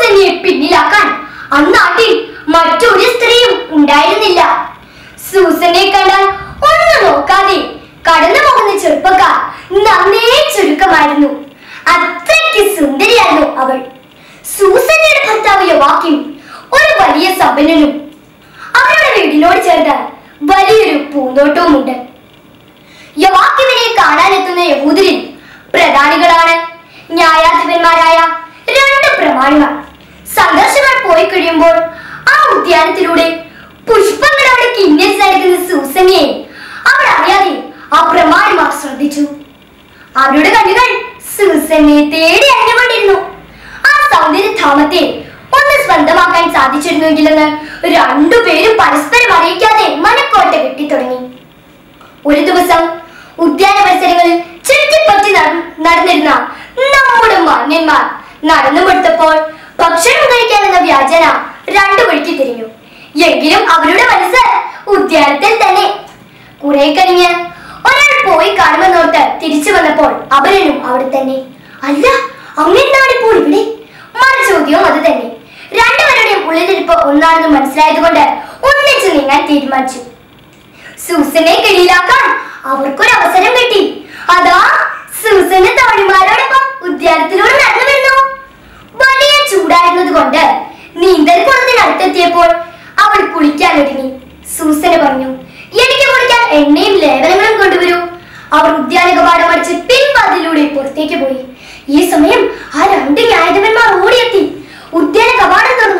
സൂസനെ പിന്നിലാക്കാൻ അന്നാട്ടിൽ മറ്റൊരു സ്ത്രീയും ഉണ്ടായിരുന്നില്ല സൂസനെ കണ്ടാൽ ഒന്നും നോക്കാതെ കടന്നു പോകുന്ന ചെറുപ്പക്കാർ നന്നേ ചുരുക്കമായിരുന്നു അത്രയ്ക്ക് സുന്ദരിയായിരുന്നു അവൾ സൂസനയുടെ ഭർത്താവ് യോവാക്കിം ഒരു വലിയ സമ്പന്നനും അവരുടെ വീടിനോട് ചേർന്ന് വലിയൊരു പൂന്തോട്ടവുമുണ്ട് യോവാക്കിമിനെ കാണാനെത്തുന്ന യഹൂദരിൽ പ്രധാനികളാണ് ന്യായാധിപന്മാരായ രണ്ട് പ്രമാണിമാർ സംഘർഷങ്ങൾ പോയി കഴിയുമ്പോൾ ആ ഉദ്യാനത്തിലൂടെ പുഷ്പങ്ങളോട് കിന്നരിച്ച് നടക്കുന്ന സൂസനയെ അവർ അറിയാതെ ആ പ്രമാണിമാർ ശ്രദ്ധിച്ചു അവരുടെ കണ്ണുകൾ സൂസനെ തേടി അഞ്ഞുകൊണ്ടിരുന്നു ആ സൗന്ദര്യധാമത്തെ ഒന്ന് സ്വന്തമാക്കാൻ സാധിച്ചിരുന്നുവെങ്കിലെന്ന് രണ്ടുപേരും പരസ്പരം അറിയിക്കാതെ മനക്കോട്ട കെട്ടിത്തുടങ്ങി ഒരു ദിവസം ഉദ്യാന മത്സരങ്ങളിൽ ചുറ്റിപ്പറ്റി നട- നടന്നിരുന്ന നമ്മുടെ മാന്യന്മാർ നടന്നു കൊടുത്തപ്പോൾ ഭക്ഷണം കഴിക്കാനെന്ന വ്യാജന രണ്ടു വഴിക്ക് തിരിഞ്ഞു എങ്കിലും അവരുടെ മനസ്സ് ഉദ്യാനത്തിൽ തന്നെ കുറെ കഴിഞ്ഞ് ഒരാൾ പോയി കാണുമെന്നോർത്ത് തിരിച്ചു വന്നപ്പോൾ അവരനും അവിടെ തന്നെ അല്ല അങ്ങെന്താണ് ഇപ്പോൾ ഇവിടെ മറു ചോദ്യവും അത് തന്നെ രണ്ടുപേരുടെയും ഉള്ളിലിരിപ്പ് ഒന്നാണെന്ന് മനസ്സിലായതുകൊണ്ട് ഒന്നിച്ചു നീങ്ങാൻ തീരുമാനിച്ചു സൂസനെ കിളിയിലാക്കാൻ അവർക്കൊരു അവസരം കിട്ടി അതാ സൂസന് തോഴിമാരോടൊപ്പം ഉദ്യാനത്തിലൂടെ നടന്നു വരുന്നു വലിയ ചൂടായിരുന്നത് കൊണ്ട് നീന്തൽ കുളത്തിനടുത്തെത്തിയപ്പോൾ അവൾ കുളിക്കാൻ ഒരുങ്ങി സൂസന് പറഞ്ഞു എനിക്ക് കുളിക്കാൻ എണ്ണയും ലേപനങ്ങളും കൊണ്ടുവരൂ അവർ ഉദ്യാന കവാടം അടിച്ച് പിൻവാതിലൂടെ പുറത്തേക്ക് പോയി ഈ സമയം ആ രണ്ട് ന്യായാധിപന്മാർ ഓടിയെത്തി ഉദ്യാന കവാടം തുറന്നു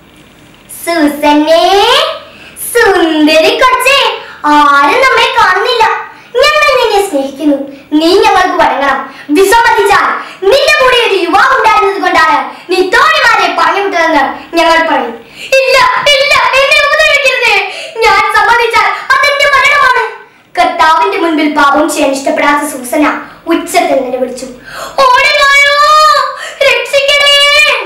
സൂസന്നെ സുന്ദരി കൊച്ചേ ആരും നമ്മെ കാണുന്നില്ല ഞങ്ങൾ നിന്നെ സ്നേഹിക്കുന്നു നീ ഞങ്ങൾക്ക് വഴങ്ങണം വിസമ്മതിച്ചാൽ നിന്റെ കൂടെ ഒരു യുവാവ് ഉണ്ടായിരുന്നത് കൊണ്ടാണ് നീ തോഴിമാരെ പറഞ്ഞുവിട്ടതെന്ന് ഞങ്ങൾ പറയും ഇല്ല ഇല്ല എന്നെ ഉപദ്രവിക്കരുത് ഞാൻ സമ്മതിച്ചാൽ അതെന്റെ മരണമാണ് കർത്താവിന്റെ മുൻപിൽ പാപം ചെയ്യാൻ ഇഷ്ടപ്പെടാത്ത സൂസന ഉച്ചത്തിൽ നിലവിളിച്ചു ഓടിവായോ രക്ഷിക്കണേ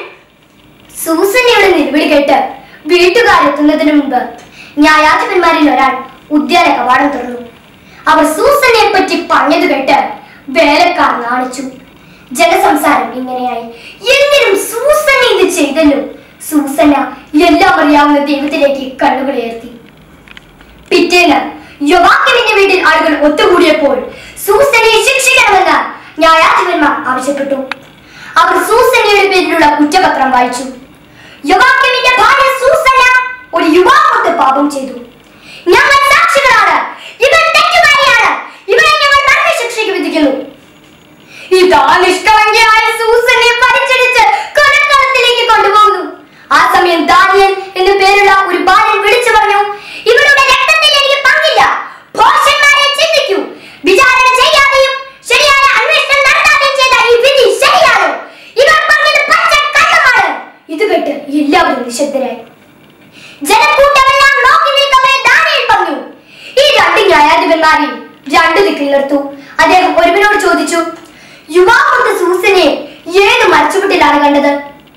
സൂസനയുടെ നിലവിളി കേട്ട് വീട്ടുകാരെത്തുന്നതിന് മുമ്പ് ന്യായാധിപന്മാരിൽ ഒരാൾ ഉദ്യാന കവാടം തുറന്നു അവർ സൂസനെ പറ്റി പറഞ്ഞത് കേട്ട് വേലക്കാർ നാണിച്ചു ജനസംസാരം ഇങ്ങനെയായി എന്തിനും സൂസന ഇത് ചെയ്തല്ലോ സൂസന എല്ലാം അറിയാവുന്ന ദൈവത്തിലേക്ക് കണ്ണുകൾ ഉയർത്തി പിറ്റേന്ന് യുവാക്കിന്റെ വീട്ടിൽ ആളുകൾ ഒത്തുകൂടിയപ്പോൾ സൂസനയെ ശിക്ഷിക്കണമെന്ന് ന്യായാധിപന്മാർ ആവശ്യപ്പെട്ടു അവർ സൂസനയുടെ പേരിലുള്ള കുറ്റപത്രം വായിച്ചു യുവാക്കിന്റെ ഭാര്യ സൂസന ഒരു യുവാവൊത്ത് പാപം ചെയ്തു ഞങ്ങൾ സാക്ഷികളാണ് ഇവർ തെറ്റുകാരിയാണ് ഇവരെ ഞങ്ങൾ മരണ ശിക്ഷയ്ക്ക് വിധിക്കുന്നു ഇതാ നിഷ്കളങ്കയായ സൂസനെ പരിചരിച്ച് കൊലക്കളത്തിലേക്ക് കൊണ്ടുപോകുന്നു ആ സമയം ദാനിയൽ എന്നു പേരുള്ള ഒരു ബാലൻ വിളിച്ചു പറഞ്ഞു ഇവരുടെ രക്തത്തിൽ എനിക്ക് പങ്കില്ല ഭോഷന്മാരെ ചിന്തിക്കൂ വിചാരണ ചെയ്യാതെയും ശരിയായ അന്വേഷണം നടത്താതെയും ചെയ്ത ഈ വിധി ശരിയാണോ ഇവർ പറഞ്ഞത് പച്ച കള്ളമാണ് ഇത് കേട്ട് എല്ലാവരും നിശബ്ദരായി ജനക്കൂട്ടമെല്ലാം നോക്കി നിൽക്കവേ ദാനിയേൽ പറഞ്ഞു ഈ രണ്ട് ന്യായാധിപന്മാരെയും രണ്ടു ദിക്കിൽ നിർത്തു അദ്ദേഹം ഒരുവനോട് ചോദിച്ചു യുവാക്കളുടെ സൂസനെ ഏത് മരച്ചുവട്ടിലാണ് കണ്ടത്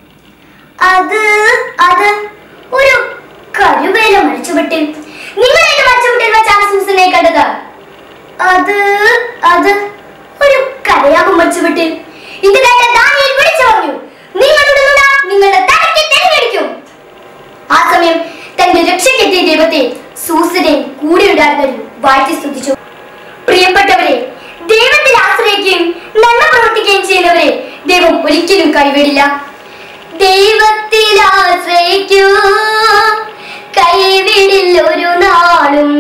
അത് അത് ഒരു കരുവേല മരച്ചുവട്ടിൽ നിങ്ങൾ ഏത് മരച്ചുവട്ടിൽ വെച്ചാണ് സൂസനെ കണ്ടത് അത് അത് ഒരു കരയാകും മരച്ചുവട്ടിൽ ഇത് കേട്ട ദാനിയേൽ വിളിച്ചു പറഞ്ഞു നിങ്ങളുടെ നുണ നിങ്ങളുടെ തലയ്ക്ക് തെളിവെടിക്കും ആ സമയം തന്റെ രക്ഷയ്ക്കെത്തിയ ദൈവത്തെ സൂസനെയും കൂടെ ഉണ്ടായിരുന്നവരും വാഴ്ത്തി സ്തുതിച്ചു പ്രിയപ്പെട്ടവരെ ദൈവത്തിൽ ആശ്രയിക്കുകയും നന്മ പ്രവർത്തിക്കുകയും ചെയ്യുന്നവരെ ദൈവം ഒരിക്കലും കൈവിടില്ല ദൈവത്തിൽ ആശ്രയിക്കൂ കൈവിടില്ല ഒരു നാളും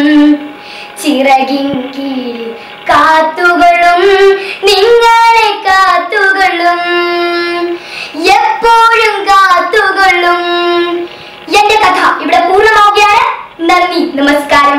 ചിറകിൻ കീഴിൽ കാത്തുകൊള്ളും നിങ്ങളെ കാത്തുകൊള്ളും എപ്പോഴും കാത്തുകൊള്ളും എന്റെ കഥ ഇവിടെ പൂർണ്ണമാവുകയാണ് നന്ദി നമസ്കാരം